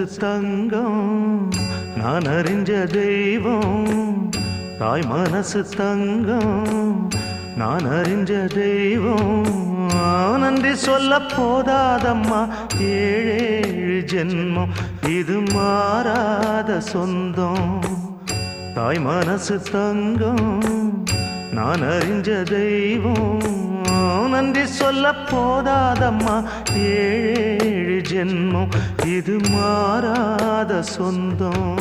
தங்கம் நான் அறிஞ்ச தெய்வம் தாய் மனசு தங்கம் நான் அறிஞ்ச தெய்வம் நன்றி சொல்ல போதாதம்மா ஏழேழு ஜென்மம் இது மாறாத சொந்தம் தாய் மனசு தங்கம் நான் அறிஞ்ச தெய்வம் நன்றி சொல்ல போதாதம்மா ஏழேழு ஜென்மம் இது மாறாத சொந்தம்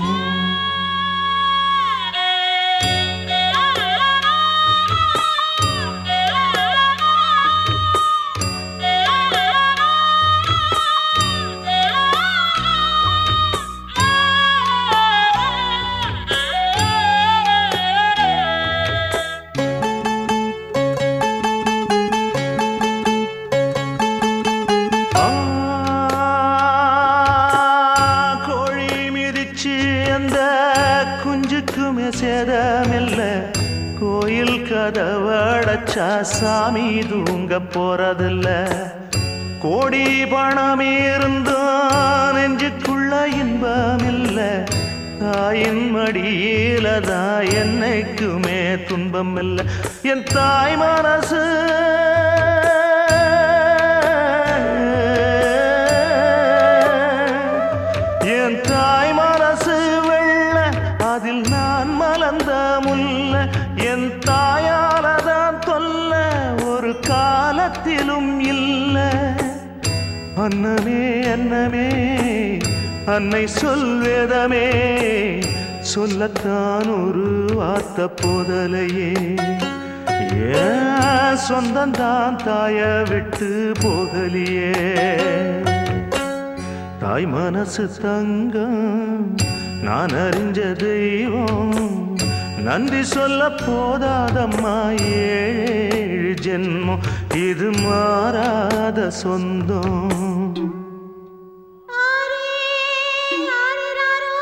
ஆ, கோழி மிதிச்சு அந்த குஞ்சுக்குமே சேதமில்ல கோயில் கதவடைச்சா சாமி தூங்க போறதில்ல கோடி பணம் இருந்தும் நெஞ்சுக்குள்ள இன்பமில்ல தாயின் மடியில தான் என்னைக்குமே துன்பம் இல்லை என் தாய் மனசு என் தாய் மனசு வெள்ள அதில் நான் மலர்ந்த முல்ல என் தாயாலதான் தொல்ல ஒரு காலத்திலும் இல்ல அன்னமே அன்னமே அன்னை சொல்வேதமே சொல்லத்தான் ஒரு வார்த்தை போதலையே ஏன் சொந்தந்தான் தாய விட்டு போகலியே தாய் மனசு தங்கம் நான் அறிஞ்ச தெய்வம் நன்றி சொல்ல போதாதம்மா ஏழு ஜென்மம் இது மாறாத சொந்தம் ஆரே ஆரராரோ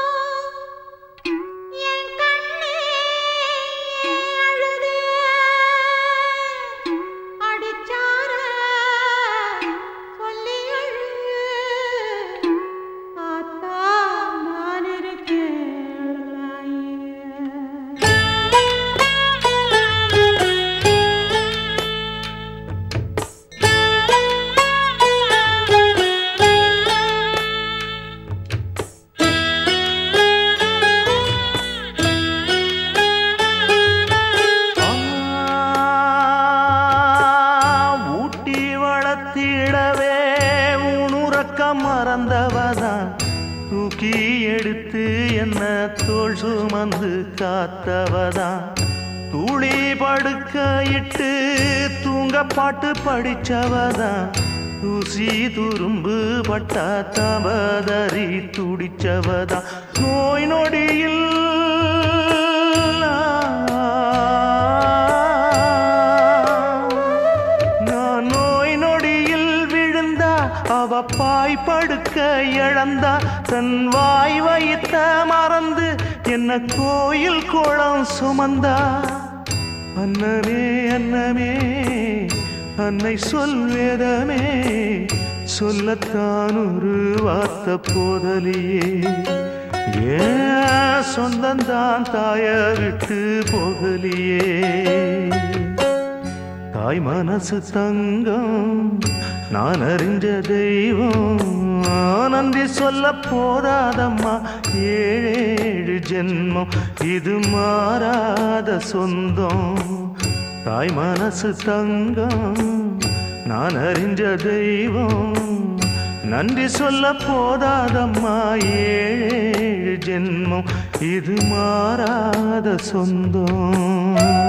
என் கண்ணே அழுதே அடிச்சார சொல்லி அழு ஆத்தா நான் ஊட்டி வளர்த்திடவே உணுறக்கம் மறந்தவதான் தூக்கி எடுத்து என்ன தோள் சுமந்து காத்தவதான் துளி படுக்க இட்டு தூங்க பாட்டு படிச்சவதான் தூசி துரும்பு பட்டா தபதறி துடிச்சவதான் நோய் நொடியில் நான் நோய் நொடியில் விழுந்தா அவ பாய் படுக்க இழந்தா தன் வாய் வைத்த மறந்து என்ன கோயில் குளம் சுமந்தா அன்னமே அன்னமே அன்னை சொல்வேதமே சொல்லத்தான் ஒரு வார்த்தை போதலியே ஏன் சொந்தந்தான் தாய விட்டு போகலியே தாய் மனசு தங்கம் நான் அறிஞ்ச தெய்வம் நன்றி சொல்ல போதாதம்மா ஏழேழு ஜென்மம் இது மாறாத சொந்தம் தாய் மனசு தங்கம் நான் அறிஞ்ச தெய்வம் நன்றி சொல்ல போதாதம்மா ஏழேழு ஜென்மம் இது மாறாத சொந்தம்